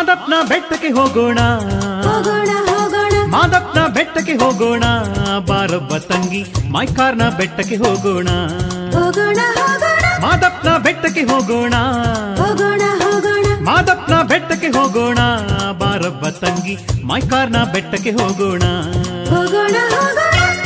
ಮಾದಪ್ಪನ ಬೆಟ್ಟಕ್ಕೆ ಹೋಗೋಣ ಹೋಗೋಣ ಹೋಗೋಣ ಮಾದಪ್ಪನ ಬೆಟ್ಟಕ್ಕೆ ಹೋಗೋಣ ಬಾರಬ್ಬ ತಂಗಿ ಮೈಕಾರ್ನ ಬೆಟ್ಟಕ್ಕೆ ಹೋಗೋಣ ಹೋಗೋಣ ಹೋಗೋಣ ಮಾದಪ್ಪನ ಬೆಟ್ಟಕ್ಕೆ ಹೋಗೋಣ ಹೋಗೋಣ ಹೋಗೋಣ ಮಾದಪ್ಪನ ಬೆಟ್ಟಕ್ಕೆ ಹೋಗೋಣ ಬಾರಬ್ಬ ತಂಗಿ ಮೈಕಾರ್ನ ಬೆಟ್ಟಕ್ಕೆ ಹೋಗೋಣ ಹೋಗೋಣ ಹೋಗೋಣ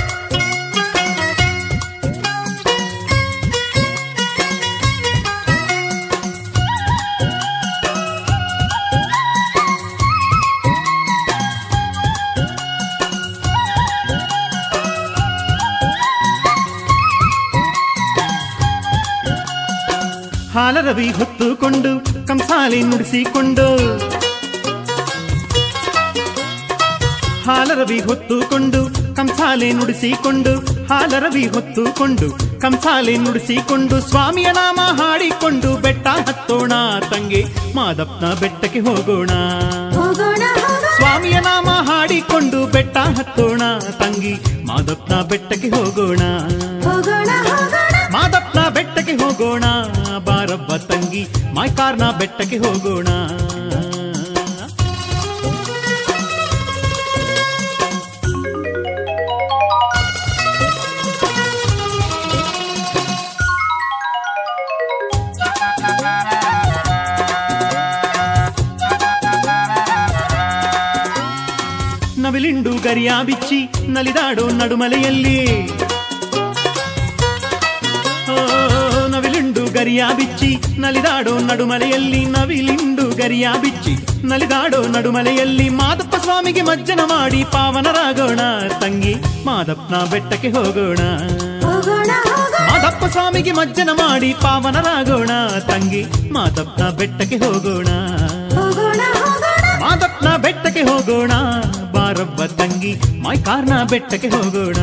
ಹಾಲರವಿ ಹೊತ್ತುಕೊಂಡು ಕಂಸಾಲೆ ನುಡಿಸಿಕೊಂಡು ಹಾಲರವಿ ಹೊತ್ತುಕೊಂಡು ಕಂಸಾಲೆ ನುಡಿಸಿಕೊಂಡು ಹಾಲರವಿ ಹೊತ್ತುಕೊಂಡು ಕಂಸಾಲೆ ನುಡಿಸಿಕೊಂಡು ಸ್ವಾಮಿಯ ನಾಮ ಹಾಡಿಕೊಂಡು ಬೆಟ್ಟ ಹತ್ತೋಣ ತಂಗಿ ಮಾದಪ್ಪನ ಬೆಟ್ಟಕ್ಕೆ ಹೋಗೋಣ ಹೋಗೋಣ ಹೋಗೋಣ ಸ್ವಾಮಿಯ ನಾಮ ಹಾಡಿಕೊಂಡು ಬೆಟ್ಟ ಹತ್ತೋಣ ತಂಗಿ ಮಾದಪ್ಪನ ಬೆಟ್ಟಕ್ಕೆ ಹೋಗೋಣ ಹೋಗೋಣ ಹೋಗೋಣ ಮಾದಪ್ಪನ ಬೆಟ್ಟಕ್ಕೆ ಹೋಗೋಣ ಬಾರಬ್ಬ ತಂಗಿ ಮೈಕಾರ್ನ ಬೆಟ್ಟಕ್ಕೆ ಹೋಗೋಣ ನವಿಲಿಂಡು ಗರಿಯ ಬಿಚ್ಚಿ ನಲಿದಾಡೋ ನಡುಮಲೆಯಲ್ಲಿ ಓ, ನವಿಲಿಂಡು ಗರಿಯ ಬಿಚ್ಚಿ ನಲಿದಾಡೋ ನಡುಮಲೆಯಲ್ಲಿ ನವಿಲಿಂಡು ಗರಿಯ ಬಿಚ್ಚಿ ನಲಿದಾಡೋ ನಡುಮಲೆಯಲ್ಲಿ ಮಾದಪ್ಪ ಸ್ವಾಮಿಗೆ ಮಜ್ಜನ ಮಾಡಿ ಪಾವನರಾಗೋಣ ತಂಗಿ ಮಾದಪ್ಪನ ಬೆಟ್ಟಕ್ಕೆ ಹೋಗೋಣ ಹೋಗೋಣ ಹೋಗೋಣ ಮಾದಪ್ಪ ಸ್ವಾಮಿಗೆ ಮಜ್ಜನ ಮಾಡಿ ಪಾವನರಾಗೋಣ ತಂಗಿ ಮಾದಪ್ಪನ ಬೆಟ್ಟಕ್ಕೆ ಹೋಗೋಣ ಹೋಗೋಣ ಹೋಗೋಣ ಮಾದಪ್ಪನ ಬೆಟ್ಟಕ್ಕೆ ಹೋಗೋಣ ಬಾರಬ್ಬ ತಂಗಿ ಮೈಕಾರ್ನ ಬೆಟ್ಟಕ್ಕೆ ಹೋಗೋಣ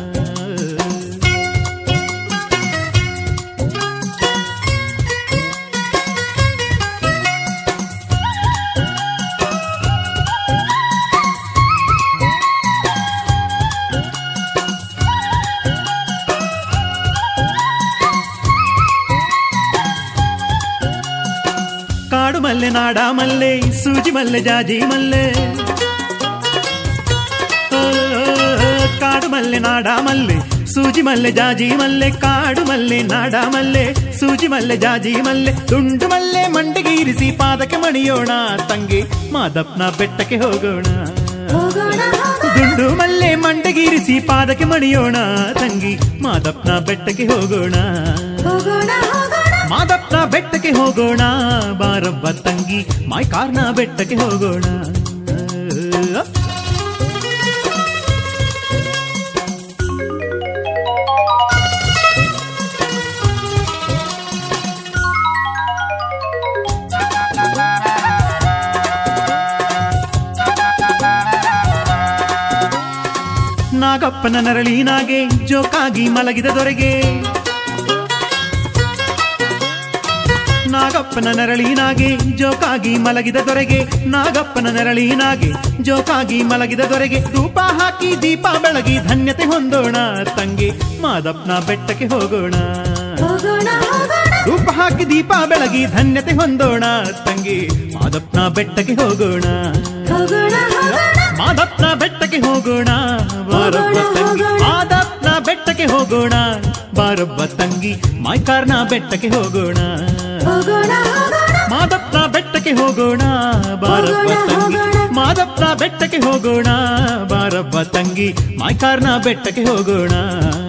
ಕಾಡು ಮಲ್ಲೆ ನಾಡ ಮಲ್ಲೆ ಸೂಜಿ ಮಲ್ಲೆ ಜಾಜಿ ಮಲ್ಲೆ ಓ, ಕಾಡು ಮಲ್ಲೆ ನಾಡ ಮಲ್ಲೆ ಸೂಜಿ ಮಲ್ಲೆ ಜಾಜಿ ಮಲ್ಲೆ ಕಾಡು ಮಲ್ಲೆ ನಾಡ ಮಲ್ಲೆ ಸೂಜಿ ಮಲ್ಲೆ ಜಾಜಿ ಮಲ್ಲೆ ದುಂಡು ಮಲ್ಲೆ ಮಂಡಿಗೆ ಇರಿಸಿ ಪಾದಕ್ಕೆ ಮಣಿಯೋಣ ತಂಗಿ ಮಾದಪ್ಪನ ಬೆಟ್ಟಕ್ಕೆ ಹೋಗೋಣ ಹೋಗೋಣ ಹೋಗೋಣ ದುಂಡು ಮಲ್ಲೆ ಮಂಡಿಗೆ ಇರಿಸಿ ಪಾದಕ್ಕೆ ಮಣಿಯೋಣ ತಂಗಿ ಮಾದಪ್ಪನ ಬೆಟ್ಟಕ್ಕೆ ಹೋಗೋಣ ಹೋಗೋಣ ಹೋಗೋಣ ಮಾದಪ್ಪನ ಬೆಟ್ಟಕ್ಕೆ ಹೋಗೋಣ ಬಾರಬ್ಬ ತಂಗಿ ಮೈಕಾರ್ನ ಬೆಟ್ಟಕ್ಕೆ ಹೋಗೋಣ ನಾಗಪ್ಪನ ನರಳಿನಾಗೆ ಜೋಕಾಗಿ ಮಲಗಿದ ದೊರೆಗೆ ನಾಗಪ್ಪನ ನೆರಳಿನಾಗೆ ಜೋಕಾಗಿ ಮಲಗಿದ ದೊರೆಗೆ ನಾಗಪ್ಪನ ನೆರಳಿನಾಗೆ ಜೋಕಾಗಿ ಮಲಗಿದ ದೊರೆಗೆ ಧೂಪ ಹಾಕಿ ದೀಪ ಬೆಳಗಿ ಧನ್ಯತೆ ಹೊಂದೋಣ ತಂಗಿ ಮಾದಪ್ಪನ ಬೆಟ್ಟಕ್ಕೆ ಹೋಗೋಣ ಹೋಗೋಣ ಹೋಗೋಣ ಧೂಪ ಹಾಕಿ ದೀಪ ಬೆಳಗಿ ಧನ್ಯತೆ ಹೊಂದೋಣ ತಂಗಿ ಮಾದಪ್ಪನ ಬೆಟ್ಟಕ್ಕೆ ಹೋಗೋಣ ಹೋಗೋಣ ಹೋಗೋಣ ಮಾದಪ್ಪನ ಬೆಟ್ಟಕ್ಕೆ ಹೋಗೋಣ ಬಾರಬ್ಬ ತಂಗಿ ಮಾದಪ್ಪನ ಬೆಟ್ಟಕ್ಕೆ ಹೋಗೋಣ ಬಾರಬ್ಬ ತಂಗಿ ಮೈಕಾರ್ನ ಬೆಟ್ಟಕ್ಕೆ ಹೋಗೋಣ ಹೋಗೋಣ ಹೋಗೋಣ ಮಾದಪ್ಪನ ಬೆಟ್ಟಕ್ಕೆ ಹೋಗೋಣ ಬಾರಬ್ಬ ತಂಗಿ ಮಾದಪ್ಪನ ಬೆಟ್ಟಕ್ಕೆ ಹೋಗೋಣ ಬಾರಬ್ಬ ತಂಗಿ ಮೈಕಾರ್ನ ಬೆಟ್ಟಕ್ಕೆ ಹೋಗೋಣ